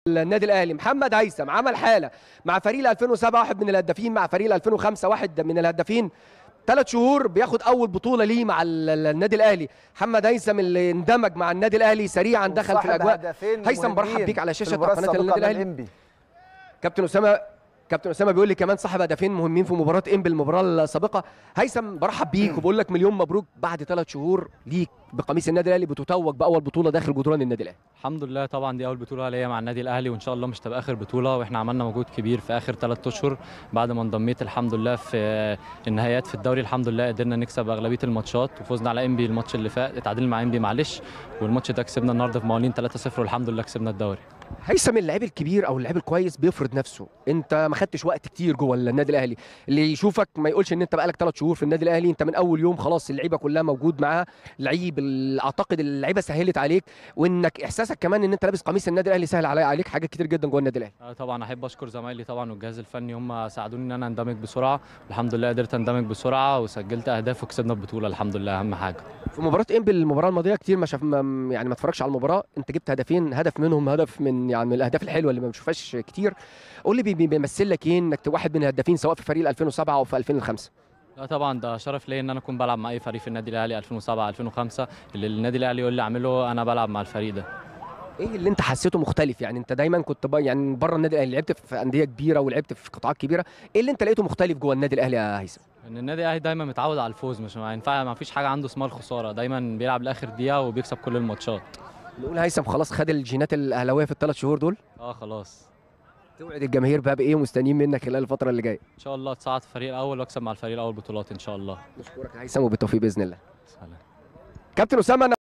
النادي الاهلي محمد هيثم عمل حاله مع فريق 2007 واحد من الهدافين مع فريق 2005 واحد من الهدافين ثلاث شهور بياخد اول بطوله ليه مع ال- ال- النادي الاهلي محمد هيثم اللي اندمج مع النادي الاهلي سريعا دخل في وصاحب الاجواء هدفين هيثم برحب مهمين بيك على في شاشه المباراة قناه السابقة النادي أمام الاهلي إنبي. كابتن اسامه كابتن اسامه بيقول لي كمان صاحب هدفين مهمين في مباراه انبي المباراه السابقه هيثم برحب بيك وبقول لك مليون مبروك بعد ثلاث شهور ليك بقميص النادي الاهلي بتتوج باول بطوله داخل جدران النادي الاهلي الحمد لله طبعا دي اول بطوله ليا مع النادي الاهلي وان شاء الله مش تبقى اخر بطوله واحنا عملنا مجهود كبير في اخر ثلاث اشهر بعد ما انضميت الحمد لله في النهايات في الدوري الحمد لله قدرنا نكسب اغلبيه الماتشات وفزنا على انبي الماتش اللي فات اتعادلنا مع انبي معلش والماتش ده كسبنا النهارده في موالين 3-0 والحمد لله كسبنا الدوري هيثم اللعيب الكبير او اللعيب الكويس بيفرض نفسه انت ما خدتش وقت كتير جوه النادي الاهلي اللي يشوفك ما يقولش ان انت بقالك ثلاث شهور في النادي الاهلي انت من اول يوم خلاص اللعيبه كلها موجود معاها لعيب ال- اعتقد اللعيبه سهلت عليك وانك احساسك كمان ان انت لابس قميص النادي الاهلي سهل علي عليك حاجات كتير جدا جوه النادي الاهلي آه طبعا احب اشكر زمايلي طبعا والجهاز الفني هم ساعدوني ان انا اندمج بسرعه الحمد لله قدرت اندمج بسرعه وسجلت اهداف وكسبنا البطوله الحمد لله اهم حاجه في مباراه انبي المباراه الماضيه كتير ما شاف ما يعني ما اتفرجش على المباراه انت جبت هدفين هدف منهم هدف من يعني من الاهداف الحلوه اللي ما بنشوفهاش كتير قول لي بي- بي- بيمثل لك ايه انك تبقى واحد من الهدافين سواء في فريق 2007 او في 2005 لا طبعا ده شرف ليا ان انا اكون بلعب مع اي فريق في النادي الاهلي 2007 2005 اللي النادي الاهلي يقول لي اعمله انا بلعب مع الفريق ده ايه اللي انت حسيته مختلف يعني انت دايما كنت بقى يعني بره النادي الاهلي لعبت في انديه كبيره ولعبت في قطاعات كبيره ايه اللي انت لقيته مختلف جوه النادي الاهلي يا هيثم ان النادي الاهلي دايما متعود على الفوز مش ما ينفع ما فيش حاجه عنده اسمها الخساره دايما بيلعب لاخر دقيقه وبيكسب كل الماتشات نقول هيثم خلاص خد الجينات الاهلاويه في الثلاث شهور دول اه خلاص توعد الجماهير بقى بايه ومستنيين منك خلال الفتره اللي جايه ان شاء الله اتصعد في الفريق الاول واكسب مع الفريق الاول بطولات ان شاء الله نشكرك يا هيثم وبالتوفيق باذن الله سلام كابتن اسامه أنا